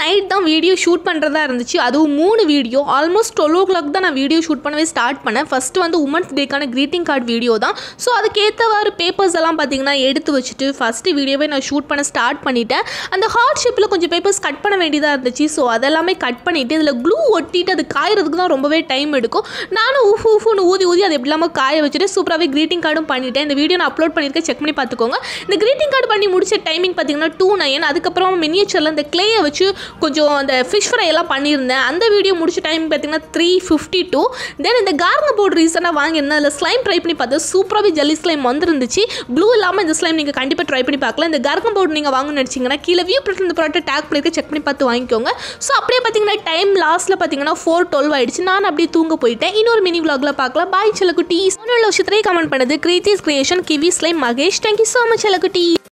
night தான் video shoot பண்ணுறதா இருந்துச்சு அதுவும் மூணு video almost twelve o'clock தான் நான் வீடியோ ஷூட் பண்ணவே ஸ்டார்ட் பண்ணேன் ஃபஸ்ட்டு வந்து உமன்ஸ் டேக்கான க்ரீட்டிங் கார்டு வீடியோ தான் ஸோ அதுக்கேற்றவாறு பேப்பர்ஸ் எல்லாம் பார்த்தீங்கன்னா எடுத்து வச்சுட்டு ஃபஸ்ட்டு வீடியோவே நான் ஷூட் பண்ண ஸ்டார்ட் பண்ணிட்டேன் அந்த ஹார்ட் ஷேப்பில் கொஞ்சம் பேப்பர்ஸ் கட் பண்ண வேண்டியதாக இருந்துச்சு ஸோ அதெல்லாமே கட் பண்ணிவிட்டு இதில் க்ளூ ஒட்டிட்டு அது காயறதுக்கு தான் ரொம்பவே டைம் எடுக்கும் நானும் உஃப் உஃப்னு ஊதி ஊதி அது எப்படி இல்லாமல் காய வச்சுட்டு சூப்பராகவே க்ரீட்டிங் கார்டும் பண்ணிட்டேன் இந்த வீடியோ நான் அப்லோட் பண்ணியிருக்கேன் செக் பண்ணி பார்த்துக்கோங்க இந்த க்ரீட்டிங் கார்டு பண்ணி முடிச்ச டைமிங் பார்த்தீங்கன்னா டூ நைன் அதுக்கப்புறம் மினியேச்சரில் இந்த கிளேயை வச்சு கொஞ்சம் அந்த ஃபிஷ் ஃப்ரை எல்லாம் பண்ணியிருந்தேன் அந்த வீடியோ முடிச்ச டைம் பார்த்தீங்கன்னா த்ரீ ஃபிஃப்டி டூ தென் இந்த கார்ன போர்டு ரீசனாக வாங்கியிருந்தேன் அதில் ஸ்லைம் ட்ரை பண்ணி பார்த்தா சூப்பராகவே ஜெல்லி ஸ்லைம் வந்துருந்துச்சு ப்ளூ இல்லாமல் இந்த ஸ்லைம் நீங்கள் கண்டிப்பாக ட்ரை பண்ணி பார்க்கலாம் இந்த கர்கம் போர்டு நீங்கள் வாங்கணும்னு நினச்சிங்கன்னா கீழே வியூ ப்ரிண்ட் இந்த ப்ராடக்ட் டேக் பண்ணியிருக்க செக் பண்ணி பார்த்து வாங்கிக்கோங்க ஸோ அப்படியே பார்த்தீங்கன்னா டைம் லாஸ்ட்டில் பார்த்தீங்கன்னா ஃபோர் டுவெல் ஆயிடுச்சு நான் அப்படியே தூங்க போயிட்டேன் இன்னொரு மினி vlogல பார்க்கலாம் பாய் செல்லக்குட்டி உள்ள விஷயத்திலே கமெண்ட் பண்ணது கிரீத்திஸ் creation kiwi slime Mahesh thank you so much செல்லக்குட்டி